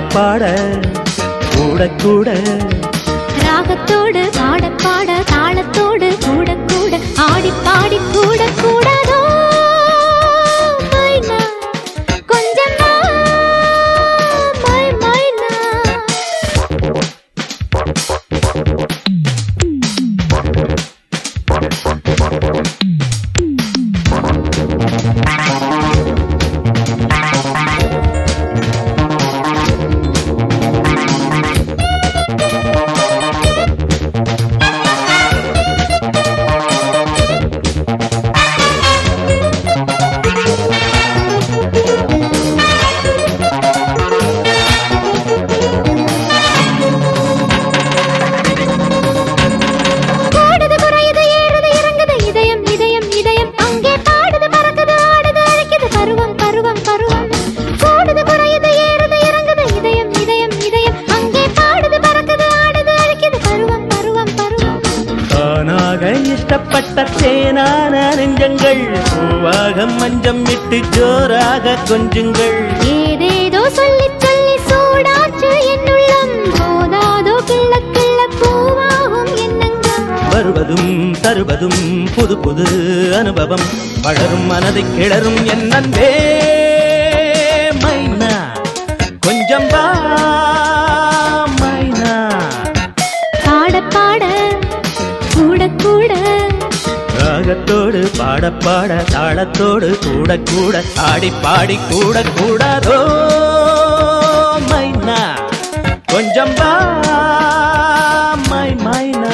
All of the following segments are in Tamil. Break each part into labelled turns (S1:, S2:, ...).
S1: பாட கூட கூட
S2: ராகத்தோடு பாட பாட தாளத்தோடு கூட கூட ஆடி பாடி கூட கூடாதோ மைனா கொஞ்சம் மை மைனா கூடுது குறையுது ஏறுது இறங்குது இதயம் இதயம் இதயம் அங்கே பாடுது பறக்குது ஆடுது அழைக்குது பருவம் பருவம் பருவம் கூடுது குறையுது ஏறுது இறங்குது இதயம் இதயம் இதயம் அங்கே பாடுது பறக்குது ஆடுது அழைக்குது பருவம் பருவம் பருவம்
S1: தானாக இஷ்டப்பட்ட தேனான நெஞ்சங்கள் பூவாக மஞ்சம் விட்டு ஜோராக கொஞ்சுங்கள்
S2: ஏதேதோ சொல்லி சொல்லி சூடாச்சு என்னுள்ளம் போதாதோ கிள்ள கிள்ள பூவாகும் எண்ணங்கள்
S1: வருவதும் தருவதும் புது புது அனுபவம் வளரும் மனதை கிளறும் என் நண்பே மைனா கொஞ்சம் வா மைனா
S2: பாட பாட கூட கூட
S1: ராகத்தோடு பாட பாட தாளத்தோடு கூட கூட ஆடி பாடி கூட கூடாதோ மைனா கொஞ்சம் வா மை மைனா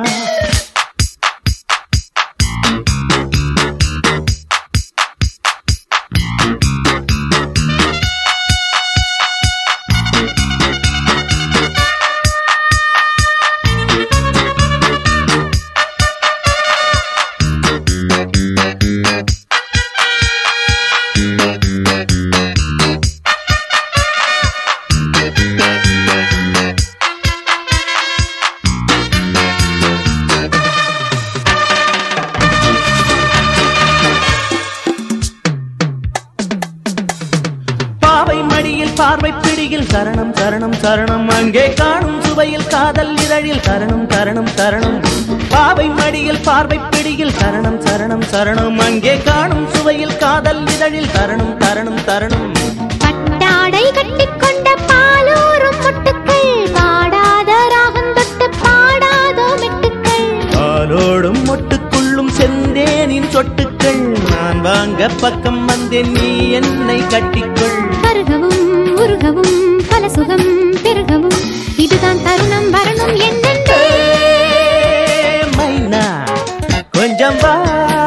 S1: பாவை மடியில் பார்வை பிடியில் சரணம் சரணம் சரணம் அங்கே காணும் சுவையில் காதல் இதழில் சரணம் சரணம் சரணம் பாவை மடியில் பார்வை பிடியில் சரணம் சரணம் சரணம் அங்கே காணும் சுவையில் காதல் இதழில் சரணம் சரணம் சரணம்
S2: பட்டாடை கட்டிக்கொண்ட பாலூரும் முட்டுக்கள் பாடாத ராகம் தொட்டு பாடாதோ மெட்டுக்கள்
S1: பாலோடும் மொட்டுக்குள்ளும் செந்தேனின் சொட்டுக்கள் நான் வாங்க பக்கம் வந்தேன் நீ என்னை கட்டிக்கொள்
S2: பருகவும் உருகவும் பல சுகம் பெருகவும் இதுதான் தருணம் வரணும் என்னென்றே
S1: மைனா கொஞ்சம் வா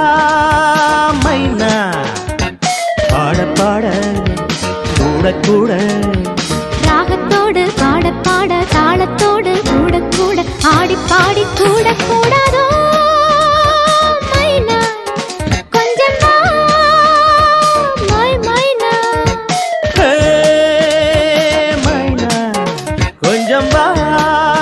S1: மைனா பாட பாட கூட கூட
S2: ராகத்தோடு பாட பாட தாளத்தோடு கூட கூட ஆடி பாடி கூட கூடாதோ மைனா கொஞ்சம் வா, மை மைனா
S1: ஹே, மைனா கொஞ்சம் வா